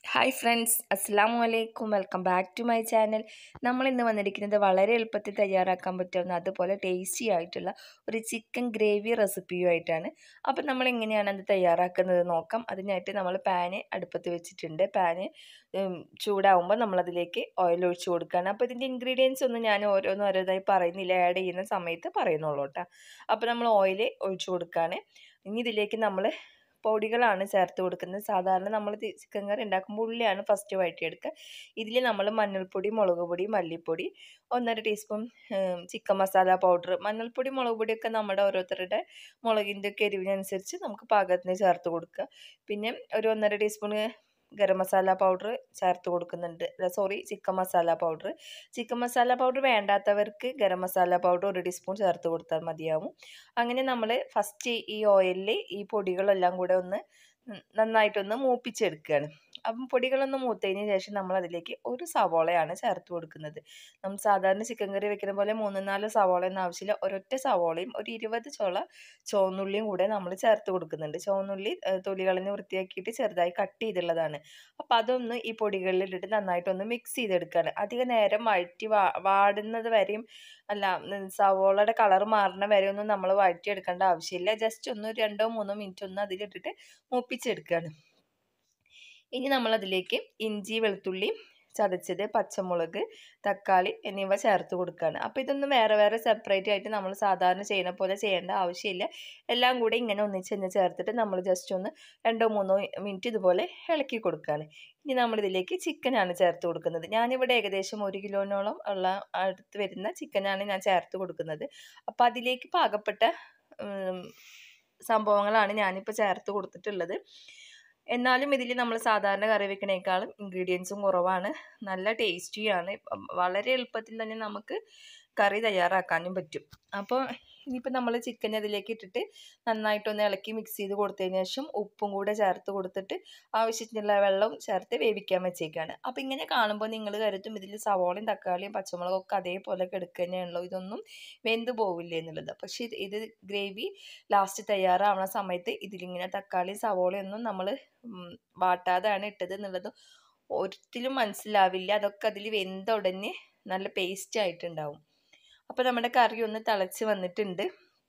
hi friends അസ്സാം വലൈക്കും welcome back to my channel നമ്മൾ ഇന്ന് വന്നിരിക്കുന്നത് വളരെ എളുപ്പത്തിൽ തയ്യാറാക്കാൻ പറ്റാവുന്ന അതുപോലെ ടേസ്റ്റി ആയിട്ടുള്ള ഒരു ചിക്കൻ ഗ്രേവി റെസിപ്പിയുമായിട്ടാണ് അപ്പോൾ നമ്മൾ എങ്ങനെയാണ് അത് തയ്യാറാക്കുന്നത് നോക്കാം അതിനായിട്ട് നമ്മൾ പാന് അടുപ്പത്ത് വെച്ചിട്ടുണ്ട് പാന് ചൂടാവുമ്പോൾ നമ്മളതിലേക്ക് ഓയിൽ ഒഴിച്ച് കൊടുക്കുകയാണ് അപ്പോൾ ഇതിൻ്റെ ഇൻഗ്രീഡിയൻസ് ഒന്നും ഞാൻ ഓരോന്നും ഓരോന്നായി പറയുന്നില്ല ആഡ് ചെയ്യുന്ന സമയത്ത് പറയുന്നുള്ളൂ കേട്ടോ അപ്പോൾ നമ്മൾ ഓയിൽ ഒഴിച്ച് കൊടുക്കുകയാണ് ഇനി ഇതിലേക്ക് നമ്മൾ പൊടികളാണ് ചേർത്ത് കൊടുക്കുന്നത് സാധാരണ നമ്മൾ ചിക്കൻ കറി ഉണ്ടാക്കുമ്പോൾ ഉള്ളിയാണ് ഫസ്റ്റ് വഴറ്റിയെടുക്കുക ഇതിൽ നമ്മൾ മഞ്ഞൾപ്പൊടി മുളക് പൊടി മല്ലിപ്പൊടി ഒന്നര ടീസ്പൂൺ ചിക്കൻ മസാല പൗഡർ മഞ്ഞൾപ്പൊടി മുളക് പൊടിയൊക്കെ നമ്മുടെ ഓരോരുത്തരുടെ മുളകിൻ്റെ ഒക്കെ എരിവിനനുസരിച്ച് നമുക്ക് പാകത്തിന് ചേർത്ത് കൊടുക്കുക പിന്നെ ഒരു ഒന്നര ടീസ്പൂൺ ഗരം മസാല പൗഡർ ചേർത്ത് കൊടുക്കുന്നുണ്ട് sorry chicken masala powder chicken masala powder വേണ്ടാത്തവർക്ക് ഗരം മസാല പൗഡർ ഒരു ടീസ്പൂൺ ചേർത്ത് കൊടുത്താൽ മതിയാവും അങ്ങനെ നമ്മൾ ഫസ്റ്റ് ഈ ഓയിലിൽ ഈ പൊടികളെല്ലാം കൂടെ ഒന്ന് നന്നായിട്ടൊന്ന് മൂപ്പിച്ചെടുക്കുകയാണ് അപ്പം പൊടികളൊന്ന് മൂത്തതിന് ശേഷം നമ്മൾ അതിലേക്ക് ഒരു സവോളയാണ് ചേർത്ത് കൊടുക്കുന്നത് നമ്മൾ സാധാരണ ചിക്കൻ കറി വെക്കുന്ന പോലെ മൂന്ന് നാല് സവോള എന്ന ആവശ്യമില്ല ഒരൊറ്റ സവോളയും ഒരു ഇരുപത് ചോള ചുവന്നുള്ളിയും കൂടെ നമ്മൾ ചേർത്ത് കൊടുക്കുന്നുണ്ട് ചുവന്നുള്ളി തൊലി കളഞ്ഞ് വൃത്തിയാക്കിയിട്ട് ചെറുതായി കട്ട് ചെയ്തുള്ളതാണ് അപ്പോൾ അതൊന്ന് ഈ പൊടികളിലിട്ടിട്ട് നന്നായിട്ടൊന്ന് മിക്സ് ചെയ്തെടുക്കുകയാണ് അധിക നേരം വഴറ്റി വാ വാടുന്നത് വരെയും അല്ല സവോളയുടെ കളർ മാറുന്ന വരെ ഒന്നും നമ്മൾ വഴറ്റിയെടുക്കേണ്ട ആവശ്യമില്ല ജസ്റ്റ് ഒന്ന് രണ്ടോ മൂന്നോ മിനിറ്റ് ഒന്ന് അതിലിട്ടിട്ട് മൂപ്പിച്ചെടുക്കുകയാണ് ഇനി നമ്മളതിലേക്ക് ഇഞ്ചി വെളുത്തുള്ളി ചതച്ചത് പച്ചമുളക് തക്കാളി എന്നിവ ചേർത്ത് കൊടുക്കുകയാണ് അപ്പോൾ ഇതൊന്നും വേറെ വേറെ സെപ്പറേറ്റ് ആയിട്ട് നമ്മൾ സാധാരണ ചെയ്യുന്ന പോലെ ചെയ്യേണ്ട ആവശ്യമില്ല എല്ലാം കൂടെ ഇങ്ങനെ ഒന്നിച്ച് തന്നെ ചേർത്തിട്ട് നമ്മൾ ജസ്റ്റ് ഒന്ന് രണ്ടോ മൂന്നോ മിനിറ്റ് ഇതുപോലെ ഇളക്കി കൊടുക്കുകയാണ് ഇനി നമ്മളിതിലേക്ക് ചിക്കനാണ് ചേർത്ത് കൊടുക്കുന്നത് ഞാനിവിടെ ഏകദേശം ഒരു കിലോനോളം ഉള്ള അടുത്ത് വരുന്ന ചിക്കനാണ് ഞാൻ ചേർത്ത് കൊടുക്കുന്നത് അപ്പോൾ അതിലേക്ക് പാകപ്പെട്ട സംഭവങ്ങളാണ് ഞാനിപ്പോൾ ചേർത്ത് കൊടുത്തിട്ടുള്ളത് എന്നാലും ഇതിൽ നമ്മൾ സാധാരണ കറി വെക്കണേക്കാളും ഇൻഗ്രീഡിയൻസും കുറവാണ് നല്ല ടേസ്റ്റിയാണ് വളരെ എളുപ്പത്തിൽ തന്നെ നമുക്ക് കറി തയ്യാറാക്കാനും പറ്റും അപ്പോൾ ഇനിയിപ്പോൾ നമ്മൾ ചിക്കൻ അതിലേക്ക് ഇട്ടിട്ട് നന്നായിട്ടൊന്ന് ഇളക്കി മിക്സ് ചെയ്ത് കൊടുത്തതിന് ശേഷം ഉപ്പും കൂടെ ചേർത്ത് കൊടുത്തിട്ട് ആവശ്യത്തിനുള്ള വെള്ളം ചേർത്ത് വേവിക്കാൻ വെച്ചേക്കാണ് അപ്പോൾ ഇങ്ങനെ കാണുമ്പോൾ നിങ്ങൾ കരുത്തും ഇതിൽ സവോളയും തക്കാളിയും പച്ചമുളകും ഒക്കെ അതേപോലെ കിടക്കുക തന്നെയാണല്ലോ ഇതൊന്നും വെന്ത് പോവില്ല എന്നുള്ളത് പക്ഷേ ഇത് ഇത് ഗ്രേവി ലാസ്റ്റ് തയ്യാറാവുന്ന സമയത്ത് ഇതിലിങ്ങനെ തക്കാളിയും സവോളയും ഒന്നും നമ്മൾ വാട്ടാതാണ് ഇട്ടത് എന്നുള്ളത് ഒരിക്കലും മനസ്സിലാവില്ല അതൊക്കെ അതിൽ വെന്ത ഉടനെ നല്ല പേസ്റ്റ് ആയിട്ടുണ്ടാവും അപ്പോൾ നമ്മുടെ കറി ഒന്ന് തിളച്ച് വന്നിട്ടുണ്ട്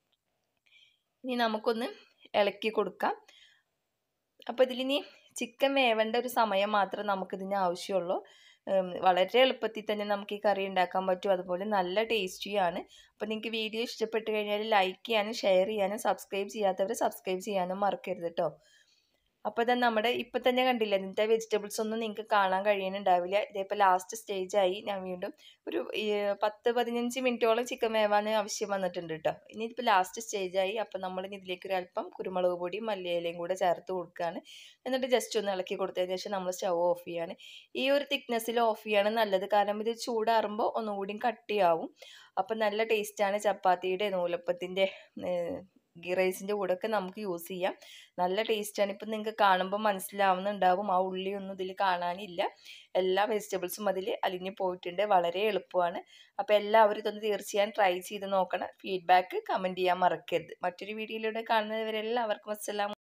ഇനി നമുക്കൊന്ന് ഇളക്കി കൊടുക്കാം അപ്പോൾ ഇതിലിനി ചിക്കൻ വേവേണ്ട ഒരു സമയം മാത്രമേ നമുക്കിതിന് ആവശ്യമുള്ളൂ വളരെ എളുപ്പത്തിൽ തന്നെ നമുക്ക് ഈ കറി ഉണ്ടാക്കാൻ പറ്റും അതുപോലെ നല്ല ടേസ്റ്റിയാണ് അപ്പോൾ നിങ്ങൾക്ക് വീഡിയോ ഇഷ്ടപ്പെട്ട് കഴിഞ്ഞാൽ ലൈക്ക് ചെയ്യാനും ഷെയർ ചെയ്യാനും സബ്സ്ക്രൈബ് ചെയ്യാത്തവർ സബ്സ്ക്രൈബ് ചെയ്യാനും മറക്കരുത് കേട്ടോ അപ്പോൾ തന്നെ നമ്മുടെ ഇപ്പം തന്നെ കണ്ടില്ല ഇന്നത്തെ വെജിറ്റബിൾസ് ഒന്നും നിങ്ങൾക്ക് കാണാൻ കഴിയുന്നുണ്ടാവില്ല ഇതേപ്പോൾ ലാസ്റ്റ് സ്റ്റേജായി ഞാൻ വീണ്ടും ഒരു പത്ത് പതിനഞ്ച് മിനിറ്റോളം ചിക്കൻ വേവാൻ ആവശ്യം വന്നിട്ടുണ്ട് കേട്ടോ ഇനി ഇപ്പോൾ ലാസ്റ്റ് സ്റ്റേജായി അപ്പോൾ നമ്മൾ ഇനി ഇതിലേക്ക് ഒരു അല്പം കുരുമുളക് പൊടിയും മല്ലിയിലയും കൂടെ ചേർത്ത് കൊടുക്കുകയാണ് എന്നിട്ട് ജസ്റ്റ് ഒന്ന് ഇളക്കി കൊടുത്തതിന് ശേഷം നമ്മൾ സ്റ്റൗ ഓഫ് ചെയ്യാണ് ഈ ഒരു തിക്നെസ്സിൽ ഓഫ് ചെയ്യാണ് നല്ലത് കാരണം ഇത് ചൂടാറുമ്പോൾ ഒന്നുകൂടി കട്ടിയാവും അപ്പോൾ നല്ല ടേസ്റ്റാണ് ചപ്പാത്തിയുടെ നൂലപ്പത്തിൻ്റെ ഗീ റൈസിൻ്റെ കൂടെ ഒക്കെ നമുക്ക് യൂസ് ചെയ്യാം നല്ല ടേസ്റ്റാണ് ഇപ്പം നിങ്ങൾക്ക് കാണുമ്പോൾ മനസ്സിലാവുന്നുണ്ടാവും ആ ഉള്ളിയൊന്നും ഇതിൽ കാണാനില്ല എല്ലാ വെജിറ്റബിൾസും അതിൽ അലിഞ്ഞു പോയിട്ടുണ്ട് വളരെ എളുപ്പമാണ് അപ്പോൾ എല്ലാവരും ഇതൊന്ന് തീർച്ചയായും ട്രൈ ചെയ്ത് നോക്കണം ഫീഡ്ബാക്ക് കമൻറ്റ് ചെയ്യാൻ മറക്കരുത് മറ്റൊരു വീഡിയോയിലൂടെ കാണുന്നവരെല്ലാവർക്കും അസ്സലാം